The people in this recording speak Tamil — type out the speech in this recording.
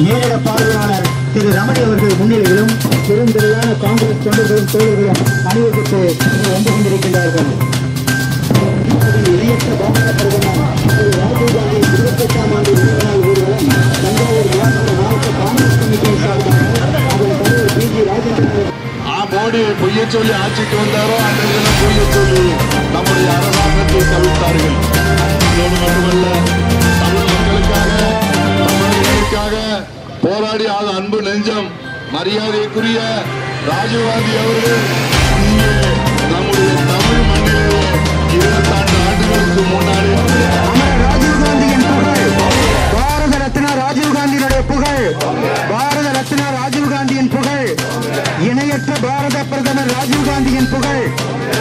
மேலிட பார்வையாளர் திரு ரமணி அவர்கள் முன்னிலையிலும் பெருந்திரளான காங்கிரஸ் தொண்டர்களும் தோழர்களும் அணிவகுத்து இங்கு வந்து கொண்டிருக்கின்றார்கள் அதில் இணையற்ற பாரத பிரதமர் திரு ராஜீவ் காந்தி இருபத்தெட்டாம் ஆண்டு நினைவு நாள் ஊர்வலம் தஞ்சாவூர் மாவட்ட மாவட்ட காங்கிரஸ் கமிட்டியின் சார்பாக அதன் தலைவர் பி ஜி ராஜேந்திரன் ஆ மோடி பொய்ய சொல்லி ஆட்சிக்கு வந்தாரோ அந்த தினம் பொய்ய சொல்லி நம்முடைய அரசாங்கத்தை கவிழ்த்தார்கள் அதோடு மட்டுமல்ல தமிழ் மக்களுக்காக தமிழர்களுக்காக போராடி அது அன்பு நெஞ்சம் மரியாதைக்குரிய ராஜீவ்காந்தி அவர்கள் இங்கே நம்முடைய தமிழ் மண்ணிலே இருபத்தாண்டு ஆண்டுகளுக்கு முன்னாடி அமரர் ராஜீவ்காந்தியின் புகழ் பாரத ரத்னா ராஜீவ்காந்தியினுடைய புகழ் பாரத ரத்னா ராஜீவ்காந்தியின் புகழ் இணையற்ற பாரத பிரதமர் ராஜீவ்காந்தியின் புகழ்